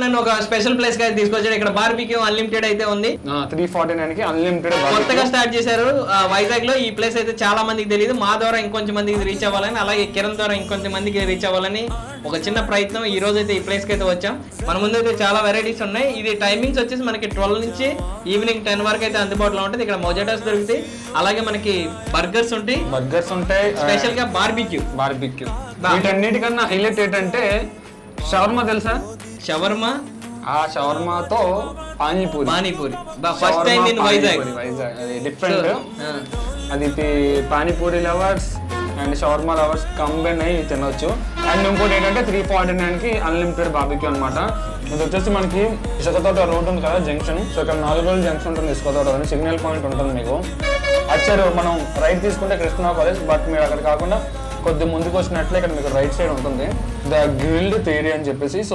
నన్ను ఒక special place కి అయితే తీసుకొచ్చాడు ఇక్కడ బార్బిక్యూ అన్లిమిటెడ్ అయితే ఉంది త్రీ ఫార్టీ నైన్ కి అన్లిమిటెడ్ కొత్తగా స్టార్ట్ చేశారు ఆ, వైజాగ్ లో ఈ ప్లేస్ అయితే చాలా మందికి తెలియదు మా ద్వారా ఇంకొంచెం మందికి రీచ్ అవ్వాలని అలాగే కిరణ్ ద్వారా ఇంకొంచెం మందికి రీచ్ అవ్వాలని ఒక చిన్న ప్రయత్నం ఈ రోజు అయితే ఈ ప్లేస్ కి అయితే వచ్చాం మన ముందు అయితే చాలా వెరైటీస్ ఉన్నాయి ఇది టైమింగ్స్ వచ్చేసి మనకి ట్వెల్వ్ నుంచి ఈవినింగ్ టెన్ వరకు అయితే అందుబాటులో ఉంటుంది ఇక్కడ మొజాటాస్ దొరుకుతాయి అలాగే మనకి బర్గర్స్ ఉంటాయి బర్గర్స్ ఉంటాయి స్పెషల్ గా బార్బిక్యూ బార్బిక్యూ బా- వీటన్నిటికన్నా హైలైట్ ఏంటంటే షవర్మా తెలుసా షవర్మా ఆ షవర్మాతో పానీపూరి పానీపూరి ఫస్ట్ టైం నేను వైజాగ్ వైజాగ్ అది డిఫరెంట్ ఆ, అది పి- పానీపూరి లవర్స్ అండ్ షవర్మా లవర్స్ కంబైన్ అయ్యి తినొచ్చు అండ్ ఇంకోటి ఏంటంటే త్రీ ఫార్టీ నైన్కి అన్లిమిటెడ్ బాబిక్యూ అనమాట ఇది వచ్చేసి మనకి ఇసుకతోట రోడ్ ఉంది కదా జంక్షన్ సో ఇక్కడ నాలుగు రోజులు జంక్షన్ ఉంటుంది ఇసుకతోట అని సిగ్నల్ పాయింట్ ఉంటుంది మీకు అటు సైడ్ మనం రైట్ తీసుకుంటే కృష్ణా కాలేజ్ బట్ మీరు అక్కడ కాకుండా కొద్ది ముందుకు వచ్చినట్లే ఇక్కడ మీకు రైట్ సైడ్ ఉంటుంది ద గ్రిల్డ్ థియరీ అని చెప్పేసి